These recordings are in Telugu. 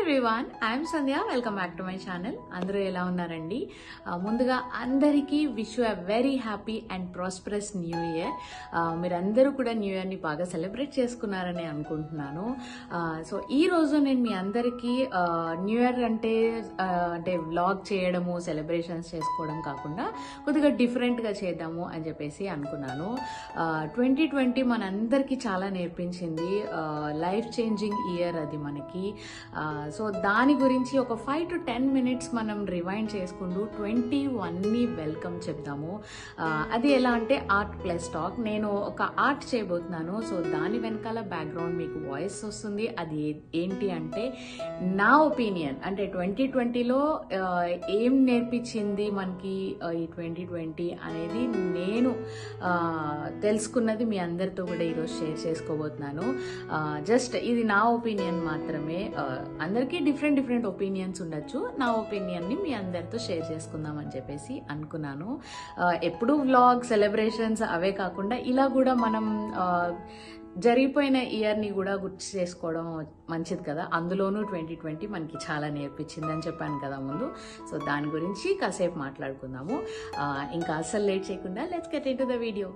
everyone I'm Sandhya welcome back to my channel అందరూ ఎలా ఉన్నారండి ఆ, ముందుగా అందరికీ wish you very happy and prosperous new year మీరందరూ కూడా న్యూ ఇయర్ని బాగా సెలబ్రేట్ చేసుకున్నారని అనుకుంటున్నాను ఆ, సో ఈ రోజు నేను మీ అందరికీ ఆ, న్యూ ఇయర్ అంటే ఆ, అంటే వ్లాగ్ చేయడము సెలబ్రేషన్స్ చేసుకోవడం కాకుండా కొద్దిగా డిఫరెంట్గా చేద్దాము అని చెప్పేసి అనుకున్నాను ట్వంటీ ట్వంటీ మనందరికీ చాలా నేర్పించింది లైఫ్ చేంజింగ్ ఇయర్ అది మనకి సో దాని గురించి ఒక ఫైవ్ టు టెన్ మినిట్స్ మనం రివైండ్ చేసుకుంటూ ట్వంటీ వన్ని వెల్కమ్ చెప్దాము ఆ, అది ఎలా అంటే ఆర్ట్ ప్లస్ టాక్ నేను ఒక ఆర్ట్ చేయబోతున్నాను సో దాని వెనకాల బ్యాక్గ్రౌండ్ మీకు వాయిస్ వస్తుంది అది ఏ- ఏంటి అంటే నా ఒపీనియన్ అంటే ట్వంటీ ట్వంటీలో ఏం నేర్పించింది మనకి ఆ, ఈ ట్వంటీ ట్వంటీ అనేది నేను ఆ, తెలుసుకున్నది మీ అందరితో కూడా ఈరోజు షేర్ చేసుకోబోతున్నాను జస్ట్ ఇది నా ఒపీనియన్ మాత్రమే ఆ, అందరికీ డిఫరెంట్ డిఫరెంట్ ఒపీనియన్స్ ఉండొచ్చు నా ఒపీనియన్ని మీ అందరితో షేర్ చేసుకుందాం అని చెప్పేసి అనుకున్నాను ఆ, ఎప్పుడూ వ్లాగ్ సెలబ్రేషన్స్ అవే కాకుండా ఇలా కూడా మనం ఆ, జరిగిపోయిన ఇయర్ని కూడా గుర్తు చేసుకోవడం మంచిది కదా అందులోనూ ట్వంటీ ట్వంటీ మనకి చాలా నేర్పించింది అని చెప్పాను కదా ముందు సో దాని గురించి కాసేపు మాట్లాడుకుందాము ఆ, ఇంకా అస్సలు లేట్ చేయకుండా let's get into the video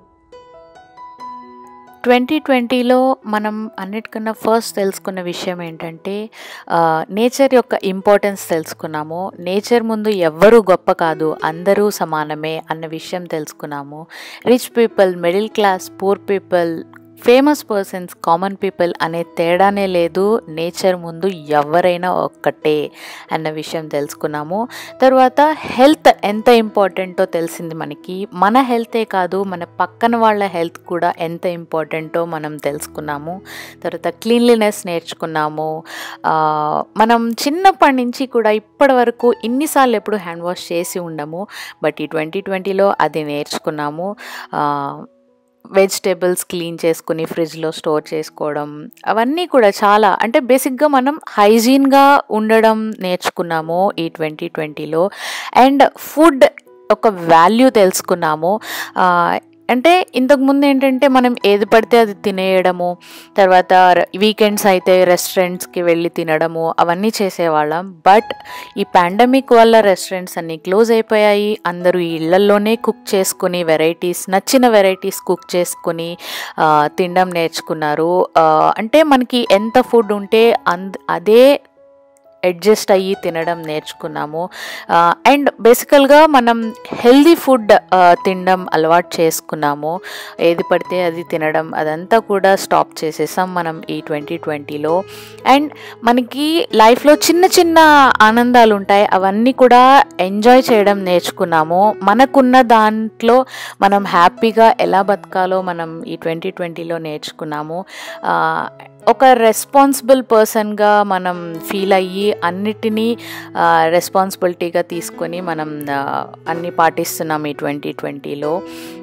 twenty ట్వంటీలో మనం అన్నిటికన్నా ఫస్ట్ తెలుసుకున్న విషయం ఏంటంటే నేచర్ యొక్క ఇంపార్టెన్స్ తెలుసుకున్నాము నేచర్ ముందు ఎవ్వరూ గొప్ప కాదు అందరూ సమానమే అన్న విషయం తెలుసుకున్నాము rich people middle class poor people famous persons common people అనే తేడానే లేదు నేచర్ ముందు ఎవరైనా ఒక్కటే అన్న విషయం తెలుసుకున్నాము తర్వాత హెల్త్ ఎంత ఇంపార్టెంటో తెలిసింది మనకి మన హెల్తే కాదు మన పక్కన వాళ్ళ హెల్త్ కూడా ఎంత ఇంపార్టెంటో మనం తెలుసుకున్నాము తర్వాత క్లీన్లీనెస్ నేర్చుకున్నాము ఆ, మనం చిన్నప్పటి నుంచి కూడా ఇప్పటి వరకు ఇన్నిసార్లు ఎప్పుడు హ్యాండ్ వాష్ చేసి ఉండము బట్ ఈ ట్వంటీ ట్వంటీలో అది నేర్చుకున్నాము ఆ, వెజిటేబుల్స్ క్లీన్ చేసుకుని ఫ్రిడ్జ్లో స్టోర్ చేసుకోవడం అవన్నీ కూడా చాలా అంటే బేసిక్గా మనం హైజీన్గా ఉండడం నేర్చుకున్నాము ఈ ట్వంటీ ట్వంటీలో అండ్ ఫుడ్ ఒక వాల్యూ తెలుసుకున్నాము ఆ, అంటే ఇంతకు ముందు ఏంటంటే మనం ఏది పడితే అది తినేయడము తర్వాత వీకెండ్స్ అయితే రెస్టారెంట్స్కి వెళ్ళి తినడము అవన్నీ చేసేవాళ్ళం బట్ ఈ పాండమిక్ వల్ల రెస్టారెంట్స్ అన్నీ క్లోజ్ అయిపోయాయి అందరూ ఈ ఇళ్లలోనే కుక్ చేసుకుని వెరైటీస్ నచ్చిన వెరైటీస్ కుక్ చేసుకుని ఆ, తినడం నేర్చుకున్నారు ఆ, అంటే మనకి ఎంత ఫుడ్ ఉంటే అంద అదే అడ్జస్ట్ అయ్యి తినడం నేర్చుకున్నాము అండ్ బేసికల్గా మనం హెల్దీ ఫుడ్ తినడం అలవాటు చేసుకున్నాము ఏది పడితే అది తినడం అదంతా కూడా స్టాప్ చేసేసాం మనం ఈ ట్వంటీ ట్వంటీలో అండ్ మనకి లైఫ్లో చిన్న చిన్న ఆనందాలు ఉంటాయి అవన్నీ కూడా ఎంజాయ్ చేయడం నేర్చుకున్నాము మనకున్న దాంట్లో మనం హ్యాపీగా ఎలా బతకాలో మనం ఈ ట్వంటీ ట్వంటీలో నేర్చుకున్నాము ఆ, ఒక రెస్పాన్సిబుల్ పర్సన్గా మనం ఫీల్ అయ్యి అన్నిటినీ రెస్పాన్సిబిలిటీగా తీసుకొని మనం ఆ, అన్ని పాటిస్తున్నాం ఈ ట్వంటీ ట్వంటీలో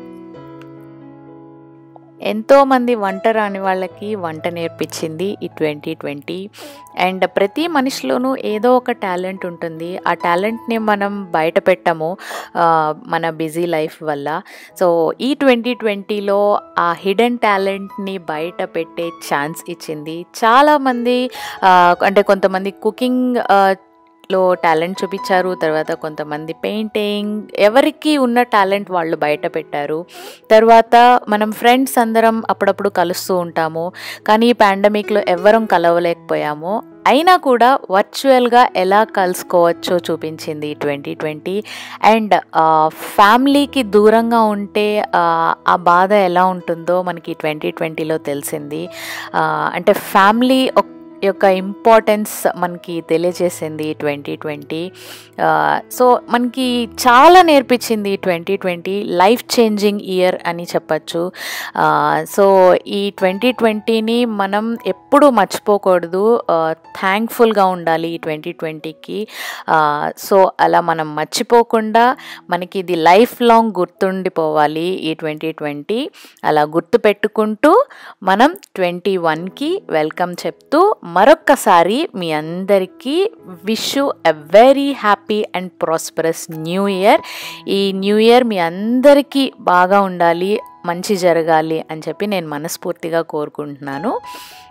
ఎంతోమంది వంట రాని వాళ్ళకి వంట నేర్పించింది ఈ ట్వంటీ ట్వంటీ అండ్ ప్రతి మనిషిలోనూ ఏదో ఒక టాలెంట్ ఉంటుంది ఆ టాలెంట్ని మనం బయట పెట్టము ఆ, మన బిజీ లైఫ్ వల్ల సో ఈ ట్వంటీ ట్వంటీలో ఆ హిడెన్ టాలెంట్ని బయట పెట్టే ఛాన్స్ ఇచ్చింది చాలామంది ఆ, అంటే కొంతమంది కుకింగ్ లో టాలెంట్ చూపించారు తర్వాత కొంతమంది పెయింటింగ్ ఎవరికి ఉన్న టాలెంట్ వాళ్ళు బయట పెట్టారు తర్వాత మనం ఫ్రెండ్స్ అందరం అప్పుడప్పుడు కలుస్తూ ఉంటాము కానీ ఈ పాండమిక్లో ఎవ్వరం కలవలేకపోయాము అయినా కూడా వర్చువల్గా ఎలా కలుసుకోవచ్చో చూపించింది ట్వంటీ ట్వంటీ అండ్ ఫ్యామిలీకి దూరంగా ఉంటే ఆ, ఆ బాధ ఎలా ఉంటుందో మనకి ట్వంటీ ట్వంటీలో తెలిసింది ఆ, అంటే ఫ్యామిలీ యొక్క ఇంపార్టెన్స్ మనకి తెలియజేసింది ట్వంటీ ట్వంటీ సో మనకి చాలా నేర్పించింది twenty twenty life changing year అని చెప్పచ్చు సో ఈ ట్వంటీ ట్వంటీని మనం ఎప్పుడూ మర్చిపోకూడదు థ్యాంక్ఫుల్గా ఉండాలి ఈ ట్వంటీ ట్వంటీకి సో అలా మనం మర్చిపోకుండా మనకి ఇది లైఫ్ లాంగ్ గుర్తుండిపోవాలి ఈ ట్వంటీ ట్వంటీ అలా గుర్తు పెట్టుకుంటూ మనం ట్వంటీ వన్కి వెల్కమ్ చెప్తూ మరొక్కసారి మీ అందరికీ wish a very happy and prosperous new year ఈ న్యూ ఇయర్ మీ అందరికీ బాగా ఉండాలి మంచి జరగాలి అని చెప్పి నేను మనస్ఫూర్తిగా కోరుకుంటున్నాను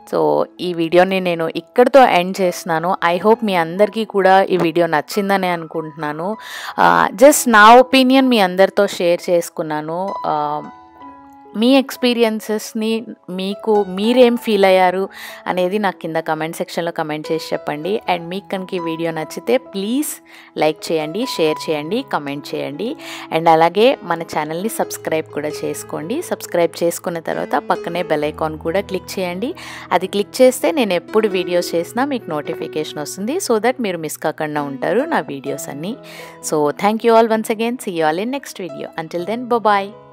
సో ఈ వీడియోని నేను ఇక్కడితో ఎండ్ చేస్తున్నాను ఐ హోప్ మీ అందరికీ కూడా ఈ వీడియో నచ్చిందని అనుకుంటున్నాను జస్ట్ నా ఒపీనియన్ మీ అందరితో షేర్ చేసుకున్నాను ఆ, మీ ఎక్స్పీరియన్సెస్ని మీకు మీరేం ఫీల్ అయ్యారు అనేది నాకు కింద కమెంట్ సెక్షన్లో కమెంట్ చేసి చెప్పండి అండ్ మీకు కనుక ఈ వీడియో నచ్చితే ప్లీజ్ లైక్ చేయండి షేర్ చేయండి కమెంట్ చేయండి అండ్ అలాగే మన ఛానల్ని సబ్స్క్రైబ్ కూడా చేసుకోండి సబ్స్క్రైబ్ చేసుకున్న తర్వాత పక్కనే బెల్ ఐకాన్ కూడా క్లిక్ చేయండి అది క్లిక్ చేస్తే నేను ఎప్పుడు వీడియోస్ చేసినా మీకు నోటిఫికేషన్ వస్తుంది సో దట్ మీరు మిస్ కాకుండా ఉంటారు నా వీడియోస్ అన్నీ so thank you all once again see you all in next video until then bye